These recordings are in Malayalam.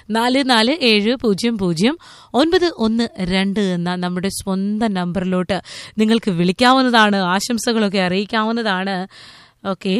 നാല് നാല് ഏഴ് പൂജ്യം പൂജ്യം ഒൻപത് ഒന്ന് രണ്ട് എന്ന നമ്മുടെ സ്വന്തം നമ്പറിലോട്ട് നിങ്ങൾക്ക് വിളിക്കാവുന്നതാണ് ആശംസകളൊക്കെ അറിയിക്കാവുന്നതാണ് ഓക്കെ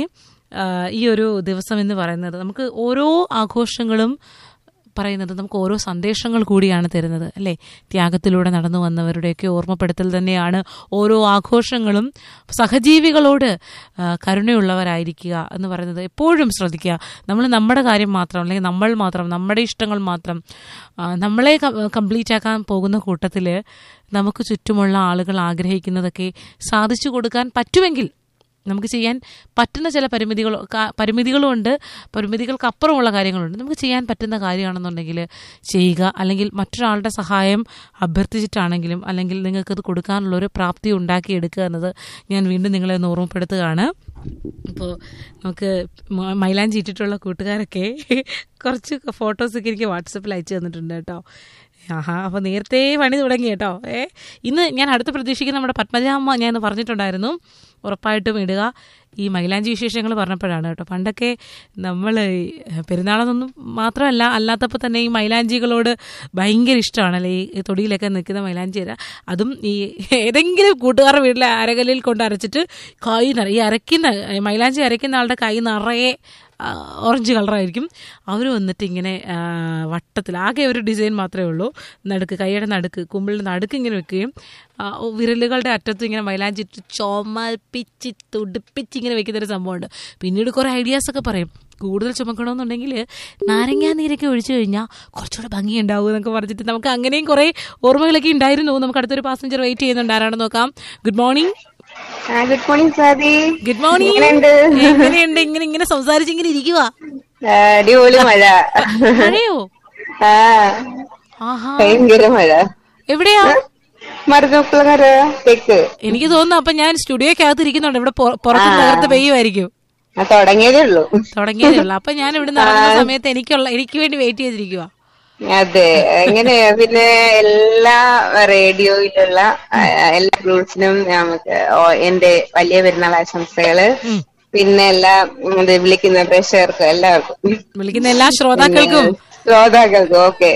ഈ ഒരു ദിവസം എന്ന് പറയുന്നത് നമുക്ക് ഓരോ ആഘോഷങ്ങളും പറയുന്നത് നമുക്ക് ഓരോ സന്ദേശങ്ങൾ കൂടിയാണ് തരുന്നത് അല്ലേ ത്യാഗത്തിലൂടെ നടന്നു വന്നവരുടെയൊക്കെ ഓർമ്മപ്പെടുത്തൽ തന്നെയാണ് ഓരോ ആഘോഷങ്ങളും സഹജീവികളോട് ആ, കരുണയുള്ളവരായിരിക്കുക എന്ന് പറയുന്നത് എപ്പോഴും ശ്രദ്ധിക്കുക നമ്മൾ നമ്മുടെ കാര്യം മാത്രം അല്ലെങ്കിൽ നമ്മൾ മാത്രം നമ്മുടെ ഇഷ്ടങ്ങൾ മാത്രം ആ, നമ്മളെ കംപ്ലീറ്റ് ആക്കാൻ പോകുന്ന കൂട്ടത്തിൽ നമുക്ക് ചുറ്റുമുള്ള ആളുകൾ ആഗ്രഹിക്കുന്നതൊക്കെ സാധിച്ചു കൊടുക്കാൻ പറ്റുമെങ്കിൽ നമുക്ക് ചെയ്യാൻ പറ്റുന്ന ചില പരിമിതികൾ ക- പരിമിതികളും ഉണ്ട് പരിമിതികൾക്കപ്പുറമുള്ള കാര്യങ്ങളുണ്ട് നമുക്ക് ചെയ്യാൻ പറ്റുന്ന കാര്യമാണെന്നുണ്ടെങ്കിൽ ചെയ്യുക അല്ലെങ്കിൽ മറ്റൊരാളുടെ സഹായം അഭ്യർത്ഥിച്ചിട്ടാണെങ്കിലും അല്ലെങ്കിൽ നിങ്ങൾക്കത് കൊടുക്കാനുള്ള ഒരു പ്രാപ്തി ഉണ്ടാക്കിയെടുക്കുക എന്നത് ഞാൻ വീണ്ടും നിങ്ങളെ ഒന്ന് ഓർമ്മപ്പെടുത്തുകയാണ് അപ്പോൾ നമുക്ക് മ- മൈലാഞ്ചി ഇട്ടിട്ടുള്ള കൂട്ടുകാരൊക്കെ കുറച്ച് ഫോട്ടോസൊക്കെ എനിക്ക് വാട്സപ്പിൽ അയച്ചു തന്നിട്ടുണ്ട് കേട്ടോ ആഹാ അപ്പോൾ നേരത്തെ പണി തുടങ്ങി കേട്ടോ ഏ ഇന്ന് ഞാൻ അടുത്ത് പ്രതീക്ഷിക്കുന്ന നമ്മുടെ പത്മജാമ്മ ഞാൻ ഇന്ന് പറഞ്ഞിട്ടുണ്ടായിരുന്നു ഉറപ്പായിട്ടും ഇടുക ഈ മൈലാഞ്ചി വിശേഷങ്ങൾ പറഞ്ഞപ്പോഴാണ് കേട്ടോ പണ്ടൊക്കെ നമ്മൾ പെരുന്നാളെന്നൊന്നും മാത്രമല്ല അല്ലാത്തപ്പോൾ തന്നെ ഈ മൈലാഞ്ചികളോട് ഭയങ്കര ഇഷ്ടമാണല്ലേ ഈ തൊടിയിലൊക്കെ നിൽക്കുന്ന മൈലാഞ്ചി ഇല അതും ഈ ഏതെങ്കിലും കൂട്ടുകാരുടെ വീട്ടിലെ അരകല്ലിൽ കൊണ്ട് അരച്ചിട്ട് കൈ നിറയെ ഈ അരയ്ക്കുന്ന മൈലാഞ്ചി അരയ്ക്കുന്ന ആളുടെ കൈ നിറയെ ആ, ഓറഞ്ച് കളറായിരിക്കും അവർ വന്നിട്ട് ഇങ്ങനെ ആ, വട്ടത്തിൽ ആകെ ഒരു ഡിസൈൻ മാത്രമേ ഉള്ളൂ നടുക്ക് കൈയുടെ നടുക്ക് കുമ്പിളിൻ്റെ നടുക്ക് ഇങ്ങനെ വെക്കുകയും ആ, ഓ, വിരലുകളുടെ അറ്റത്ത് ഇങ്ങനെ മൈലാഞ്ചിട്ട് ചുമപ്പിച്ച് തുടിപ്പിച്ച് ഇങ്ങനെ വെക്കുന്ന ഒരു സംഭവമുണ്ട് പിന്നീട് കുറേ ഐഡിയാസ് ഒക്കെ പറയും കൂടുതൽ ചുമക്കണമെന്നുണ്ടെങ്കിൽ നാരങ്ങാ നീരൊക്കെ ഒഴിച്ചു കഴിഞ്ഞാൽ കുറച്ചുകൂടെ ഭംഗി ഉണ്ടാവും എന്നൊക്കെ പറഞ്ഞിട്ട് നമുക്ക് അങ്ങനെയും കുറേ ഓർമ്മകളൊക്കെ ഉണ്ടായിരുന്നു നമുക്ക് അടുത്തൊരു പാസഞ്ചർ വെയിറ്റ് ചെയ്യുന്നുണ്ട് ആരാണെന്ന് നോക്കാം ഗുഡ് മോർണിംഗ് ആ good morning Swathi good morning എങ്ങനെയുണ്ട്? എങ്ങനെയുണ്ട് ഇങ്ങനെ ഇങ്ങനെ സംസാരിച്ച് ഇങ്ങനെ ഇരിക്കുക ആ, അടിപൊളി മഴ മഴയോ ആ ആഹാ ഭയങ്കര മഴ എവിടെയാ മരുന്നക്കുളങ്ങര തെക്ക് എനിക്ക് തോന്നുന്നു അപ്പൊ ഞാൻ സ്റ്റുഡിയോക്കകത്ത് ഇരിക്കുന്നുണ്ട് ഇവിടെ പൊ- പുറത്ത് തകർത്ത് പെയ്യുമായിരിക്കും ആ തുടങ്ങിയതേ ഉള്ളൂ തുടങ്ങിയതേ ഉള്ളൂ അപ്പൊ ഞാൻ ഇവിടെ നടക്കുന്ന സമയത്ത് എനിക്കുള്ള എനിക്ക് വേണ്ടി വെയിറ്റ് ചെയ്തിരിക്കുക അതെ എങ്ങനെയാ പിന്നെ എല്ലാ റേഡിയോയിലുള്ള ആ, എല്ലാ ഗ്രൂപ്പ്സിനും നമുക്ക് ഓ- എന്റെ വലിയ പെരുന്നാൾ ആശംസകള് പിന്നെ എല്ലാ ഉം, ഇത് വിളിക്കുന്ന പ്രേക്ഷകർക്കും എല്ലാവർക്കും വിളിക്കുന്ന എല്ലാ ശ്രോതാക്കൾക്കും ശ്രോതാക്കൾക്കും ഓക്കെ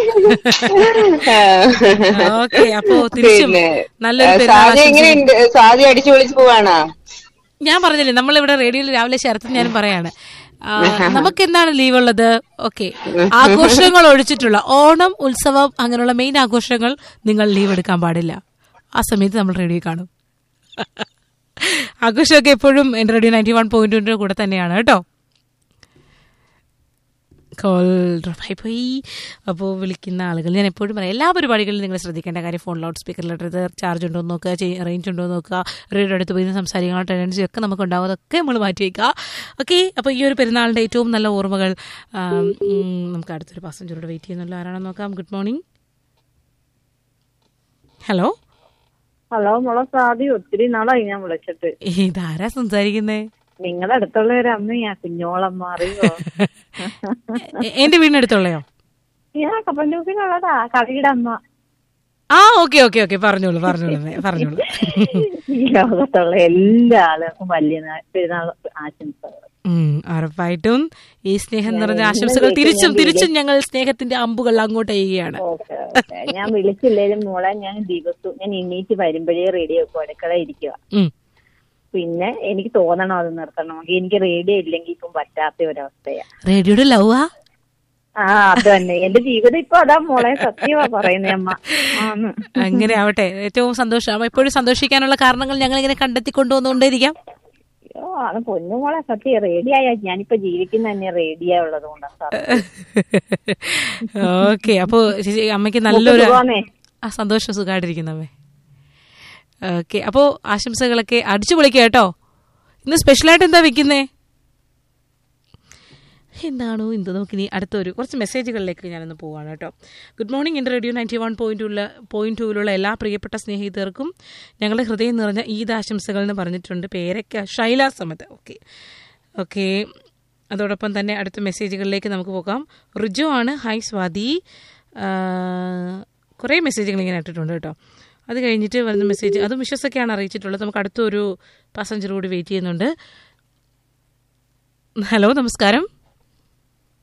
ഓക്കെ അപ്പോ തിരിച്ചും പിന്നെ നല്ലൊരു പെരുന്നാൾ സാധി ആശംസിക്കുന്നു. എങ്ങനെയുണ്ട് സാധി അടിച്ചു പൊളിച്ചു പോവാണോ ഞാൻ പറഞ്ഞില്ലേ നമ്മളിവിടെ റേഡിയോയിൽ രാവിലെ ശരത്ത് ഞാനും പറയാണ് ആ, നമുക്ക് എന്താണ് ലീവ് ഉള്ളത് ഓക്കെ ആഘോഷങ്ങൾ ഒഴിച്ചിട്ടുള്ള ഓണം ഉത്സവം അങ്ങനെയുള്ള മെയിൻ ആഘോഷങ്ങൾ നിങ്ങൾ ലീവ് എടുക്കാൻ പാടില്ല ആ സമയത്ത് നമ്മൾ റേഡിയോ കാണും ആഘോഷമൊക്കെ എപ്പോഴും എൻ്റെ റേഡിയോ നയൻറ്റി വൺ പോയിന്റിന്റെ കൂടെ തന്നെയാണ് കേട്ടോ കോൾ ഡ്രോപ്പായി പോയി അപ്പോൾ വിളിക്കുന്ന ആളുകൾ ഞാൻ എപ്പോഴും പറയാം എല്ലാ പരിപാടികളിലും നിങ്ങൾ ശ്രദ്ധിക്കേണ്ട കാര്യം ഫോൺ ലൗഡ് സ്പീക്കറിലിട്ടത് ചാർജ് ഉണ്ടോ എന്ന് നോക്കുക റേഞ്ച് ഉണ്ടോ എന്ന് നോക്കുക റേഡിയോ അടുത്ത് പോയി സംസാരിക്കാനുള്ള ടെൻഡൻസി ഒക്കെ നമുക്ക് ഉണ്ടാവും അതൊക്കെ നമ്മൾ മാറ്റി വയ്ക്കുക ഓക്കെ അപ്പോൾ ഈ ഒരു പെരുന്നാളിൻ്റെ ഏറ്റവും നല്ല ഓർമ്മകൾ ആം, ഉം, നമുക്ക് അടുത്തൊരു പാസഞ്ചറോട് വെയിറ്റ് ചെയ്യുന്നുള്ളൂ ആരാണെന്ന് നോക്കാം ഗുഡ് മോർണിംഗ് ഹലോ ഹലോ മോളെ സാദി ഒത്തിരി നാളായി ഞാൻ വിളിച്ചിട്ട് ഇതാരാ സംസാരിക്കുന്നേ നിങ്ങളുടെ അടുത്തുള്ള ഒരു അമ്മയാ കുഞ്ഞോളമ്മ അറിയോ എ- എന്റെ വീടിനടുത്തുള്ളയോ ഞാൻ കപ്പന്നൂസിലുള്ളതാ കവിയുടെ അമ്മ ആ ഓക്കെ ഓക്കെ ഓക്കെ പറഞ്ഞോളൂ പറഞ്ഞോളൂ മേ, പറഞ്ഞോളൂ ഈ ലോകത്തുള്ള എല്ലാ ആളുകൾക്കും വലിയ നാ- പെരുന്നാൾ ആശംസകൾ ഉം, ഉറപ്പായിട്ടും ഈ സ്നേഹം നിറഞ്ഞ ആശംസകൾ തിരിച്ചും തിരിച്ചും ഞങ്ങൾ സ്നേഹത്തിന്റെ അമ്പുകൾ അങ്ങോട്ട് ചെയ്യുകയാണ് ഓക്കെ ഓക്കെ ഞാൻ വിളിച്ചില്ലേലും മോളെ ഞാൻ ദിവസവും ഞാൻ എണീറ്റ് വരുമ്പോഴേ റേഡിയോ വെക്കും അടുക്കള ഇരിക്കുക ഉം. പിന്നെ എനിക്ക് തോന്നണം അത് നിർത്തണമെങ്കിൽ എനിക്ക് റേഡിയോ ഇല്ലെങ്കിൽ ഇപ്പം പറ്റാത്ത ഒരവസ്ഥയാ റേഡിയോയുടെ ലവാ ആ അത് തന്നെ എന്റെ ജീവിതം ഇപ്പൊ അതാ മോളെ സത്യമാ പറയുന്നേ അമ്മ ആന്ന് അങ്ങനെ ആവട്ടെ ഏറ്റവും സന്തോഷം എപ്പോഴും സന്തോഷിക്കാനുള്ള കാരണങ്ങൾ ഞങ്ങൾ ഇങ്ങനെ കണ്ടെത്തി കൊണ്ടുവന്നുകൊണ്ടേയിരിക്കാം അയ്യോ അത് പൊന്നുമോളെ സത്യം റേഡിയായ ഞാനിപ്പോ ജീവിക്കുന്ന തന്നെ റേഡിയ ഉള്ളത് കൊണ്ടാണ് സാർ ഓക്കെ അപ്പോ ചേച്ചി അമ്മയ്ക്ക് നല്ലൊരു സുഖമാണേ? ആ സന്തോഷം സുഖമായിട്ടിരിക്കുന്നമ്മേ ഓക്കെ അപ്പോ ആശംസകളൊക്കെ അടിച്ചു പൊളിക്കുക കേട്ടോ ഇന്ന് സ്പെഷ്യലായിട്ട് എന്താ വെക്കുന്നേ എന്താണോ എന്ത് നമുക്കിനി അടുത്തൊരു കുറച്ച് മെസ്സേജുകളിലേക്ക് ഞാനൊന്ന് പോവാണ് കേട്ടോ ഗുഡ് മോർണിംഗ് എൻ്റെ റേഡിയോ നയൻറ്റി വൺ പോയിന്റ് ഉള്ള പോയിന്റ് ടൂവിലുള്ള എല്ലാ പ്രിയപ്പെട്ട സ്നേഹിതർക്കും ഞങ്ങളുടെ ഹൃദയം നിറഞ്ഞ ഈദ് ആശംസകൾ എന്ന് പറഞ്ഞിട്ടുണ്ട് പേരൊക്കെ ഷൈല സമത് ഓക്കെ ഓക്കെ അതോടൊപ്പം തന്നെ അടുത്ത മെസ്സേജുകളിലേക്ക് നമുക്ക് പോകാം റിജു ആണ് ഹായ് സ്വാതി ആ, കുറേ മെസ്സേജുകൾ ഇങ്ങനെ ഇട്ടിട്ടുണ്ട് കേട്ടോ അത് കഴിഞ്ഞിട്ട് വരുന്ന മെസ്സേജ് അതും വിശ്വസൊക്കെയാണ് അറിയിച്ചിട്ടുള്ളത് നമുക്ക് അടുത്തൊരു പാസഞ്ചർ കൂടി വെയിറ്റ് ചെയ്യുന്നുണ്ട് ഹലോ നമസ്കാരം